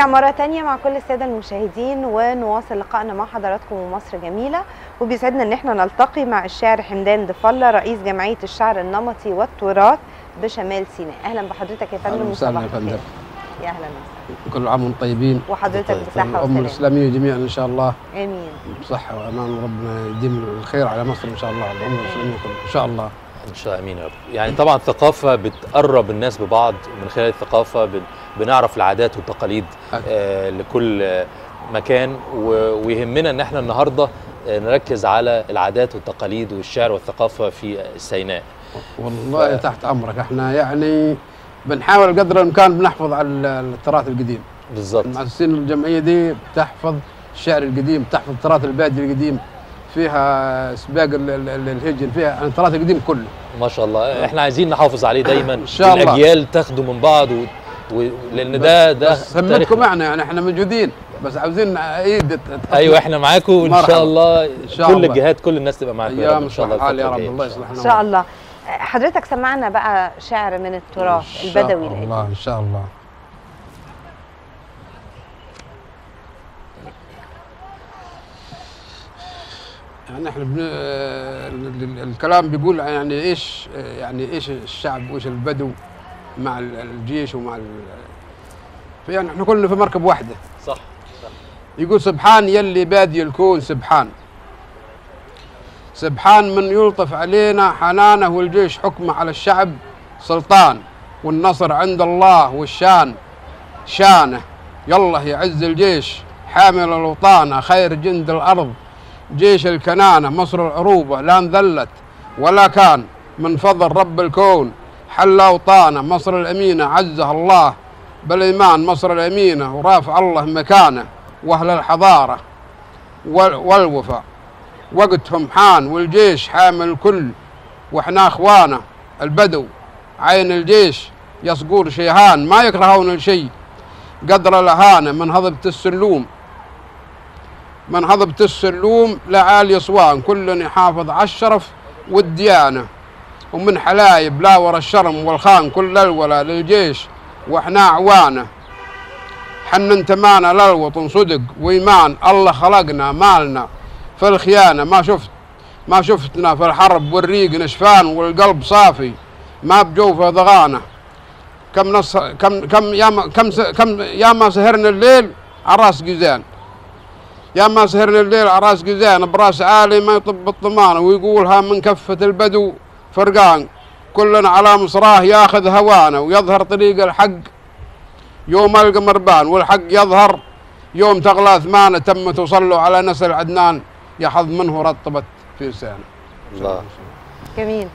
بنرجع مرة تانية مع كل السادة المشاهدين ونواصل لقائنا مع حضراتكم ومصر جميلة وبيسعدنا ان احنا نلتقي مع الشاعر حمدان ضفلة رئيس جمعية الشعر النمطي والتراث بشمال سيناء اهلا بحضرتك يا فندم أهلا وسهلا وصباح يا فندم الخير. يا اهلا وسهلا كل عام وانتم طيبين وحضرتك طيب. بصحة الأمة وسلامة الإسلامية جميعا إن شاء الله امين بصحة وأمان وربنا يديم الخير على مصر إن شاء الله على الأمة الإسلامية كلها إن شاء الله ان شاء الله امين يا رب يعني طبعا الثقافه بتقرب الناس ببعض من خلال الثقافه بن- بنعرف العادات والتقاليد أكيد. آه لكل آه، مكان و- ويهمنا ان احنا النهارده آه، نركز على العادات والتقاليد والشعر والثقافه في سيناء والله ف- تحت أمرك إحنا يعني بنحاول قدر الإمكان بنحفظ على ال- التراث القديم بالظبط مؤسسين الجمعية دي بتحفظ الشعر القديم بتحفظ التراث البادي القديم فيها سباق ال- ال- ال- الهجن فيها يعني التراث القديم كله ما شاء الله احنا عايزين نحافظ عليه دايما إن شاء الله. والاجيال تاخده من بعض و... و... لان ده ده بس تاريخنا. همتكم معنا يعني احنا موجودين بس عاوزين ايد ايوه احنا معاكم وان مرحبا. شاء الله شاء كل الله. الجهات كل الناس تبقى معاكم يا رب ايام ان شاء الله الحال يا الفترة رب الجاية الله إن شاء يصلح الله. ان شاء الله حضرتك سمعنا بقى شعر من التراث إن شاء البدوي القديم. الله ان شاء الله يعني احنا بن... ال- ال- الكلام بيقول يعني ايش يعني ايش الشعب وايش البدو مع ال- الجيش ومع ال... فيعني احنا كلنا في مركب واحده صح يقول سبحان يلي بادي الكون سبحان سبحان من يلطف علينا حنانه والجيش حكمه على الشعب سلطان والنصر عند الله والشان شانه يلا يعز الجيش حامل الوطانة خير جند الأرض جيش الكنانة مصر العروبة لا انذلت ولا كان من فضل رب الكون حل أوطانه مصر الأمينة عزها الله بالإيمان مصر الأمينة ورافع الله مكانه وأهل الحضارة وال- والوفاء وقتهم حان والجيش حامل الكل واحنا اخوانه البدو عين الجيش يصقور شيهان ما يكرهون الشيء قدر الاهانه من هضبه السلوم من هضبه السلوم لعالي صوان كل يحافظ على الشرف والديانه ومن حلايب لا ورا الشرم والخان كل الولا للجيش واحنا اعوانه حن انتمانا للوطن صدق وايمان الله خلقنا مالنا في الخيانه ما شفت ما شفتنا في الحرب والريق نشفان والقلب صافي ما بجوفه ضغانه كم نص كم كم يا ما كم س كم يا ما سهرنا الليل على راس جزان يا ما سهرنا الليل على راس جزان براس عالي ما يطب الطمانه ويقولها من كفه البدو فرقان كلنا على مصراه ياخذ هوانا ويظهر طريق الحق يوم القمر بان والحق يظهر يوم تغلى ثمانه تمت وصلوا على نسل عدنان يحظ منه رطبت في لسانه الله جميل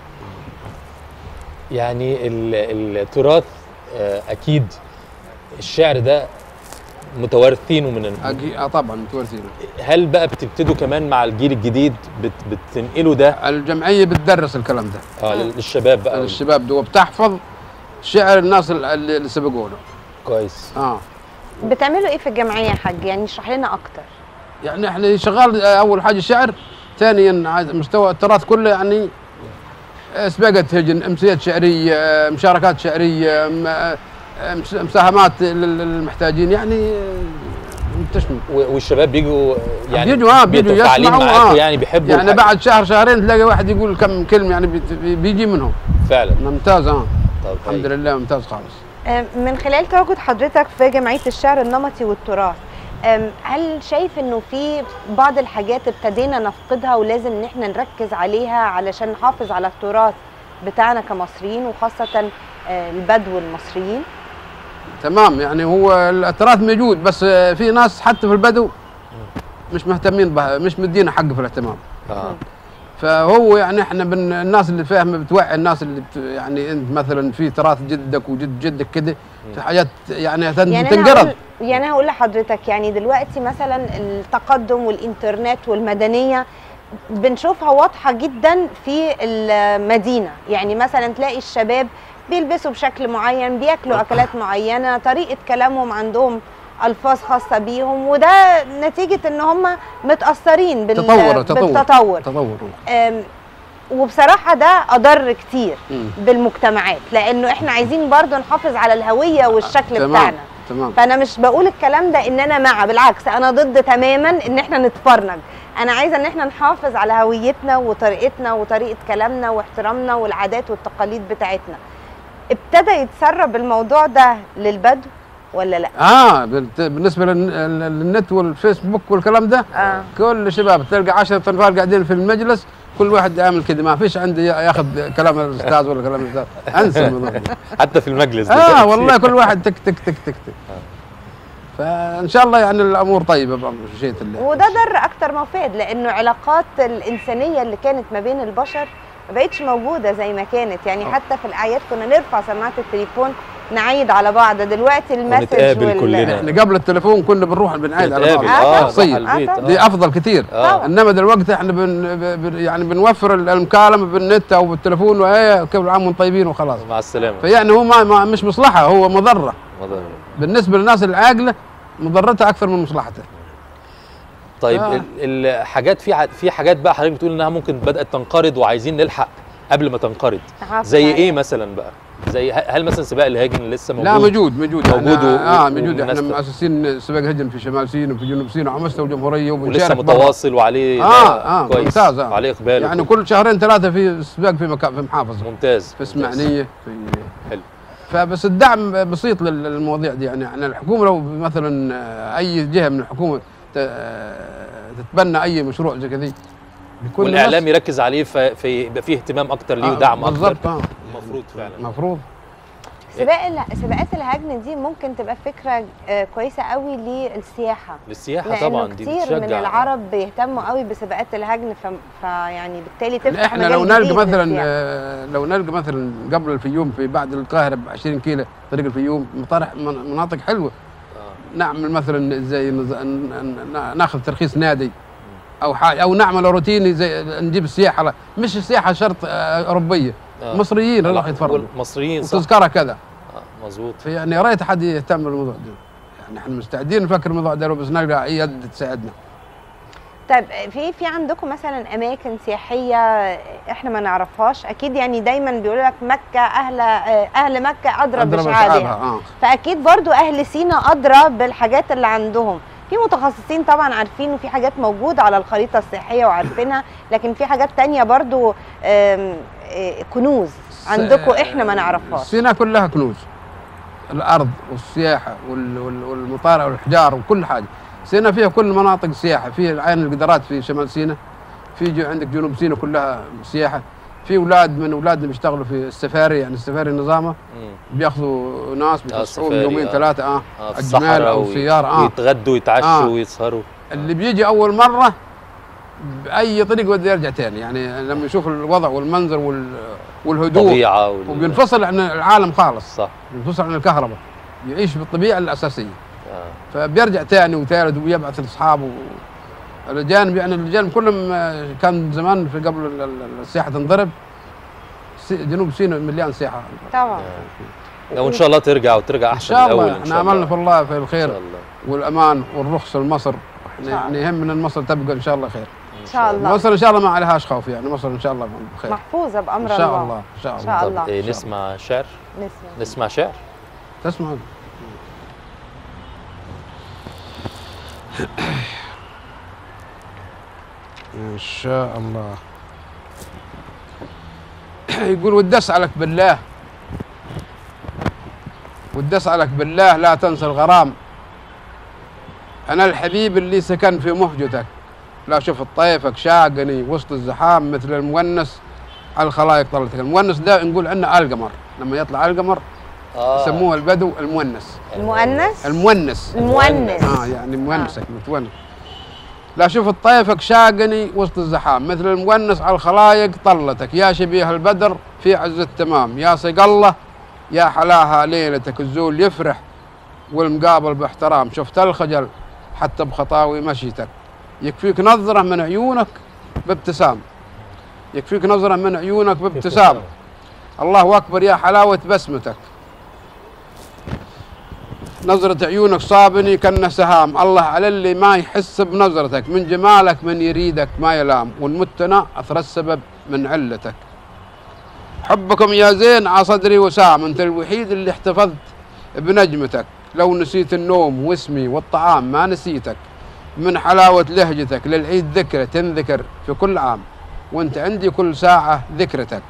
يعني ال- التراث آه، اكيد الشعر ده متوارثينه من أكيد آه طبعا متورثين هل بقى بتبتدوا كمان مع الجيل الجديد بت بتنقلوا ده الجمعيه بتدرس الكلام ده اه للشباب بقى الشباب دول بتحفظ شعر الناس اللي اللي سبقونا كويس اه بتعملوا ايه في الجمعيه يا حاج يعني اشرح لنا اكتر يعني احنا شغال آه، اول حاجه شعر ثانيا عاد مستوى التراث كله يعني آه، سباقة هجن امسيات شعريه آه، مشاركات شعريه م- آه، مس- مساهمات لل- للمحتاجين يعني آه، تشمل و- والشباب بيجوا يعني بيجوا اه بيجوا متفاعلين يسمعوا معاكم اه يعني بيحبوا يعني الحاجة. بعد شهر شهرين تلاقي واحد يقول كم كلمه يعني بيت- بي- بيجي منهم فعلا ممتاز اه طب الحمد هاي. لله ممتاز خالص آم، من خلال تواجد حضرتك في جمعيه الشعر النمطي والتراث آم، هل شايف انه في بعض الحاجات ابتدينا نفقدها ولازم ان احنا نركز عليها علشان نحافظ على التراث بتاعنا كمصريين وخاصه آه، البدو المصريين تمام يعني هو التراث موجود بس آه، في ناس حتى في البدو مش مهتمين بها مش مدينا حق في الاهتمام اه فهو يعني احنا بن الناس اللي فاهمه بتوعي الناس اللي بت يعني انت مثلا في تراث جدك وجد جدك كده في حاجات يعني تن- يعني انا تنقرض هقول يعني انا هقول لحضرتك يعني دلوقتي مثلا التقدم والانترنت والمدنيه بنشوفها واضحه جدا في المدينه يعني مثلا تلاقي الشباب بيلبسوا بشكل معين بياكلوا اكلات معينه طريقه كلامهم عندهم الفاظ خاصه بيهم وده نتيجه ان هم متاثرين بال... تطور تطور بالتطور تطور أم، وبصراحه ده اضر كتير مم. بالمجتمعات لانه احنا عايزين برضو نحافظ على الهويه والشكل تمام بتاعنا تمام فانا مش بقول الكلام ده ان انا مع بالعكس انا ضد تماما ان احنا نتفرنج انا عايزه ان احنا نحافظ على هويتنا وطريقتنا وطريقه كلامنا واحترامنا والعادات والتقاليد بتاعتنا ابتدى يتسرب الموضوع ده للبدو ولا لا اه بالت- بالنسبه للن- للنت والفيسبوك والكلام ده اه كل شباب تلقى 10 تنفار قاعدين في المجلس كل واحد يعمل كده ما فيش عندي ياخذ كلام الاستاذ ولا كلام الاستاذ انسى الموضوع ده. حتى في المجلس اه دلوقتي. والله كل واحد تك تك تك تك تك فان شاء الله يعني الامور طيبه بمشيئه الله وده ضر اكتر ما فاد لانه علاقات الانسانيه اللي كانت ما بين البشر ما بقتش موجوده زي ما كانت يعني آه. حتى في الاعياد كنا نرفع سماعه التليفون نعيد على بعض دلوقتي المسج ونتقابل كلنا. احنا قبل التليفون كنا بنروح بنعيد على بعض نتقابل آه، اه طبعاً. صح شخصيا البيت آه، اه دي افضل كثير اه انما دلوقتي احنا بن ب- ب- يعني بنوفر المكالمه بالنت او بالتليفون وهي كل عام وانتم طيبين وخلاص مع السلامه فيعني هو ما, ما مش مصلحه هو مضره مضر. بالنسبه للناس العاقله مضرتها اكثر من مصلحتها طيب آه. ال- الحاجات في ع- في حاجات بقى حضرتك بتقول انها ممكن بدات تنقرض وعايزين نلحق قبل ما تنقرض نحافظ زي عليها. ايه مثلا بقى زي ه- هل مثلا سباق الهاجن لسه موجود لا موجود موجود موجود إحنا- و- اه و- موجود احنا والناس- مؤسسين سباق هجن في شمال سيناء وفي جنوب سيناء وعلى مستوى الجمهوريه ولسه وبنشارك برا. متواصل وعليه اه اه كويس ممتاز آه. وعليه اقبال يعني وكل- كل شهرين ثلاثه في سباق في مكان في محافظه ممتاز في ممتاز. اسماعيليه في حلو. فبس الدعم بسيط لل- للمواضيع دي يعني يعني الحكومه لو مثلا آه، اي جهه من الحكومه ت- آه، تتبنى اي مشروع زي كذا بيكون والاعلام يركز عليه ف- فيبقى فيه اهتمام اكتر ليه آه، ودعم اكتر بالضبط اه المفروض فعلا المفروض سباق ال- سباقات الهجن دي ممكن تبقى فكره آه، كويسه قوي للسياحه للسياحه لانه طبعا دي كتير بتشجع من العرب بيهتموا قوي بسباقات الهجن ف... فيعني بالتالي تفتح احنا مجال لو نلقى جديد مثلا للسياحة. آه، لو نلقى مثلا قبل الفيوم في بعد القاهره ب 20 كيلو طريق الفيوم مطارح من- مناطق حلوه آه. نعمل مثلا زي نز- ن- ن- ناخذ ترخيص نادي او حاجه او نعمل روتيني زي نجيب السياحه لا مش السياحه شرط آه، اوروبيه آه. مصريين راح يتفرجوا والمصريين صح وتذكره كذا آه، مظبوط فيعني يا ريت حد يهتم بالموضوع ده يعني احنا مستعدين نفكر الموضوع ده بس نلقى يد تساعدنا طيب في في عندكم مثلا اماكن سياحيه احنا ما نعرفهاش اكيد يعني دايما بيقولوا لك مكه اهل اهل مكه ادرى أضرب بشعابها أصحابها، اه فاكيد برضو اهل سينا ادرى بالحاجات اللي عندهم في متخصصين طبعا عارفين وفي حاجات موجوده على الخريطه السياحيه وعارفينها لكن في حاجات تانية برضو آم، آه، كنوز عندكم احنا ما نعرفهاش سيناء كلها كنوز الارض والسياحه وال- وال- والمطارع والحجار وكل حاجه سيناء فيها كل مناطق السياحه في عين القدرات في شمال سيناء في جو- عندك جنوب سيناء كلها سياحه في اولاد من اولادنا بيشتغلوا في السفاري يعني السفاري نظامه مم. بياخذوا ناس بيفسحوهم السفاري، يومين آه. ثلاثه اه آه، في الجمال الصحراء او وي- السياره اه ويتغدوا ويتعشوا آه. ويسهروا اللي بيجي اول مره باي طريق بده يرجع تاني يعني لما يشوف الوضع والمنظر وال- والهدوء طبيعه وال... وبينفصل عن العالم خالص صح بينفصل عن الكهرباء يعيش بالطبيعه الاساسيه آه. فبيرجع تاني وثالث وبيبعث لاصحابه الاجانب يعني الاجانب كلهم آه، كان زمان في قبل ال- ال- السياحه تنضرب سي- جنوب سيناء مليان سياحه طبعا آه. وان شاء الله ترجع وترجع ان احسن شاء من الاول الله ان احنا شاء الله عملنا في الله في ان الخير شاء الله والامان والرخص لمصر شاء يعني يهمنا ان مصر تبقى ان شاء الله خير ان شاء الله مصر ان شاء الله ما عليهاش خوف يعني مصر ان شاء الله بخير محفوظه بامر ان شاء الله ان شاء إن الله شاء طب الله. إيه إن شاء نسمع شعر نسمع نسمع شعر تسمع ان شاء الله يقول ودي اسالك بالله ودي اسالك بالله لا تنسى الغرام انا الحبيب اللي سكن في مهجتك لا شفت طيفك شاقني وسط الزحام مثل المونس على الخلايق طلتك المونس ده نقول عنه القمر لما يطلع القمر اه يسموه البدو المونس المؤنث المونس المؤنث اه يعني مونسك متونس لا شوف طيفك شاقني وسط الزحام مثل المونس على الخلايق طلتك يا شبيه البدر في عز التمام يا صق الله يا حلاها ليلتك الزول يفرح والمقابل باحترام شفت الخجل حتى بخطاوي مشيتك يكفيك نظرة من عيونك بابتسام يكفيك نظرة من عيونك بابتسام الله أكبر يا حلاوة بسمتك نظرة عيونك صابني كأنه سهام الله على اللي ما يحس بنظرتك من جمالك من يريدك ما يلام والمتنا أثر السبب من علتك حبكم يا زين على صدري وسام انت الوحيد اللي احتفظت بنجمتك لو نسيت النوم واسمي والطعام ما نسيتك من حلاوة لهجتك للعيد ذكرى تنذكر في كل عام وانت عندي كل ساعة ذكرتك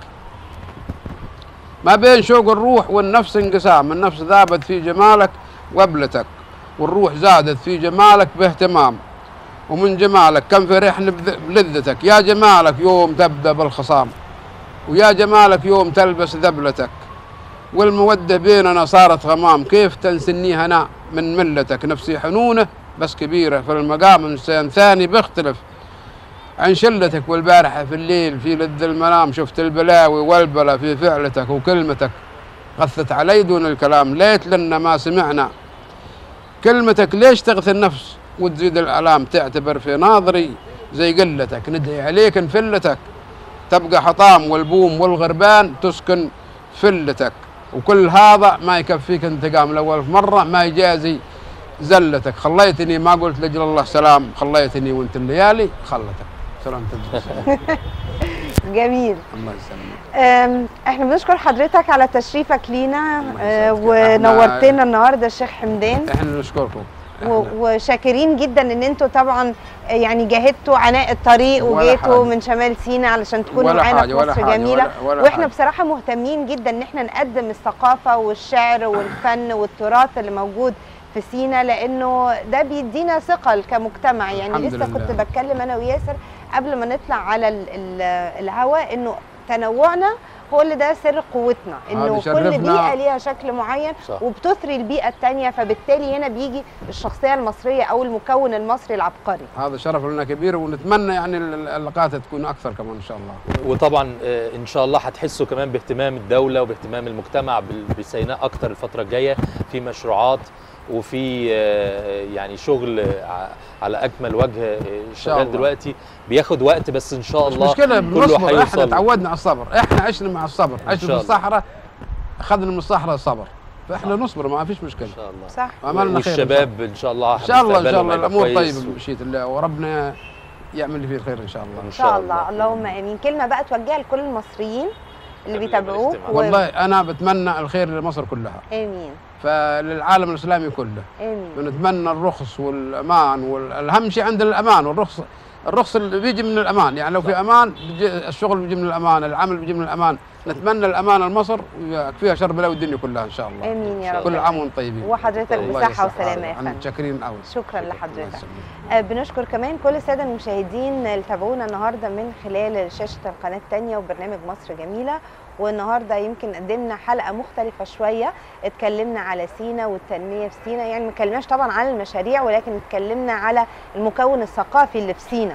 ما بين شوق الروح والنفس انقسام النفس ذابت في جمالك وابلتك والروح زادت في جمالك باهتمام ومن جمالك كم فرحنا بذ- بلذتك يا جمالك يوم تبدأ بالخصام ويا جمالك يوم تلبس ذبلتك والمودة بيننا صارت غمام كيف تنسني هنا من ملتك نفسي حنونة بس كبيرة في المقام إنسان ثاني بيختلف عن شلتك والبارحة في الليل في لذ المنام شفت البلاوي والبلا في فعلتك وكلمتك غثت علي دون الكلام ليت لنا ما سمعنا كلمتك ليش تغثي النفس وتزيد الآلام تعتبر في ناظري زي قلتك ندعي عليك نفلتك تبقى حطام والبوم والغربان تسكن فلتك وكل هذا ما يكفيك انتقام الأول في مرة ما يجازي زلتك خليتني ما قلت لجل الله سلام خليتني وانت الليالي خلتك سلام جميل الله يسلمك أم، احنا بنشكر حضرتك على تشريفك لينا الله أه، يسعدك. ونورتنا النهارده الشيخ حمدان احنا نشكركم و- إحنا- وشاكرين جدا ان انتوا طبعا يعني جاهدتوا عناء الطريق ولا وجيتوا حاجة. من شمال سيناء علشان تكونوا ولا معانا حاجة، في ولا مصر حاجة، جميله ولا- ولا واحنا حاجة. بصراحه مهتمين جدا ان احنا نقدم الثقافه والشعر والفن والتراث اللي موجود في سينا لانه ده بيدينا ثقل كمجتمع يعني الحمد لسه لله. كنت بتكلم انا وياسر قبل ما نطلع على ال- ال- الهوا انه تنوعنا هو اللي ده سر قوتنا انه هذا كل شرفنا. بيئه ليها شكل معين صح. وبتثري البيئه الثانيه فبالتالي هنا بيجي الشخصيه المصريه او المكون المصري العبقري هذا شرف لنا كبير ونتمنى يعني ال- اللقاءات تكون اكثر كمان ان شاء الله وطبعا آه، ان شاء الله هتحسوا كمان باهتمام الدوله وباهتمام المجتمع بال- بسيناء اكتر الفتره الجايه في مشروعات وفي آه، يعني شغل ع- على اكمل وجه آه، شغال الله. دلوقتي بياخد وقت بس ان شاء مش الله مشكله كله بنصبر احنا هيوصل تعودنا على الصبر احنا عشنا مع الصبر إن عشنا شاء في الله. الصحراء اخذنا من الصحراء الصبر فاحنا نصبر ما فيش مشكله ان شاء الله صح عملنا خير والشباب ان شاء الله ان شاء الله ان شاء مستقبلهم الله هيبقى الامور كويس طيبه و- بمشيئه الله وربنا يعمل لي فيه الخير ان شاء الله إن ان شاء الله اللهم امين كلمه بقى توجهها لكل المصريين اللي قبل بيتابعوك الاجتماع. و... والله انا بتمنى الخير لمصر كلها امين فللعالم الاسلامي كله امين بنتمنى الرخص والامان والاهم شيء عندنا الامان والرخص الرخص اللي بيجي من الامان يعني لو في امان بيجي الشغل بيجي من الامان العمل بيجي من الامان نتمنى الامان لمصر ويكفيها شر بلاوي الدنيا كلها ان شاء الله امين يا رب كل عام وانتم طيبين وحضرتك الله بصحه يصلح وسلامه يا احنا فندم متشكرين قوي شكرا الله لحضرتك يسلمك. آه، بنشكر كمان كل الساده المشاهدين اللي تابعونا النهارده من خلال شاشه القناه الثانيه وبرنامج مصر جميله والنهارده يمكن قدمنا حلقه مختلفه شويه اتكلمنا على سينا والتنميه في سينا يعني ما اتكلمناش طبعا عن المشاريع ولكن اتكلمنا على المكون الثقافي اللي في سينا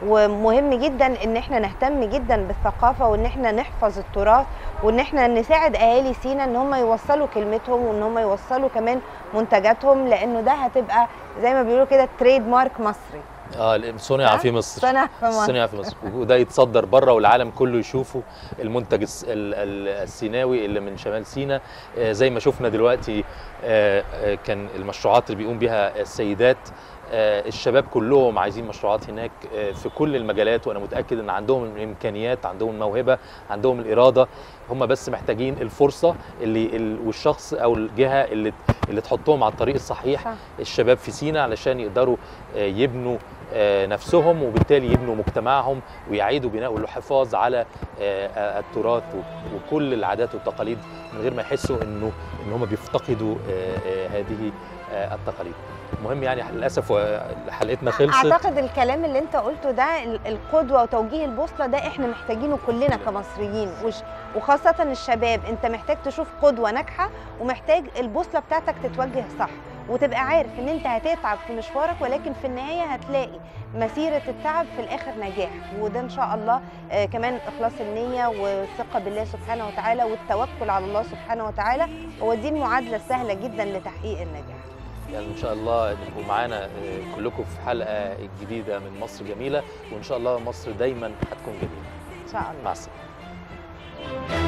ومهم جدا ان احنا نهتم جدا بالثقافه وان احنا نحفظ التراث وان احنا نساعد اهالي سينا ان هم يوصلوا كلمتهم وان هم يوصلوا كمان منتجاتهم لانه ده هتبقى زي ما بيقولوا كده تريد مارك مصري اه صنع صح؟ في مصر صنع في مصر صنع في مصر وده يتصدر بره والعالم كله يشوفه المنتج الس- ال- ال- السيناوي اللي من شمال سيناء آه، زي ما شفنا دلوقتي آه، آه، كان المشروعات اللي بيقوم بها السيدات آه، الشباب كلهم عايزين مشروعات هناك آه، في كل المجالات وانا متاكد ان عندهم الامكانيات عندهم الموهبه عندهم الاراده هم بس محتاجين الفرصه اللي ال- والشخص او الجهه اللي اللي تحطهم على الطريق الصحيح صح. الشباب في سينا علشان يقدروا آه، يبنوا آه، نفسهم وبالتالي يبنوا مجتمعهم ويعيدوا بناء والحفاظ على آه، آه، التراث و- وكل العادات والتقاليد من غير ما يحسوا انه ان هم بيفتقدوا آه، آه، هذه آه، التقاليد. المهم يعني للاسف آه، حلقتنا خلصت اعتقد الكلام اللي انت قلته ده ال- القدوه وتوجيه البوصله ده احنا محتاجينه كلنا كمصريين وش وخاصه الشباب انت محتاج تشوف قدوه ناجحه ومحتاج البوصله بتاعتك تتوجه صح وتبقى عارف ان انت هتتعب في مشوارك ولكن في النهايه هتلاقي مسيره التعب في الاخر نجاح وده ان شاء الله آه كمان اخلاص النيه والثقه بالله سبحانه وتعالى والتوكل على الله سبحانه وتعالى هو دي المعادله السهله جدا لتحقيق النجاح يعني ان شاء الله نبقوا معانا آه، كلكم في حلقه جديده من مصر جميله وان شاء الله مصر دايما هتكون جميله. ان شاء الله مع السلامه.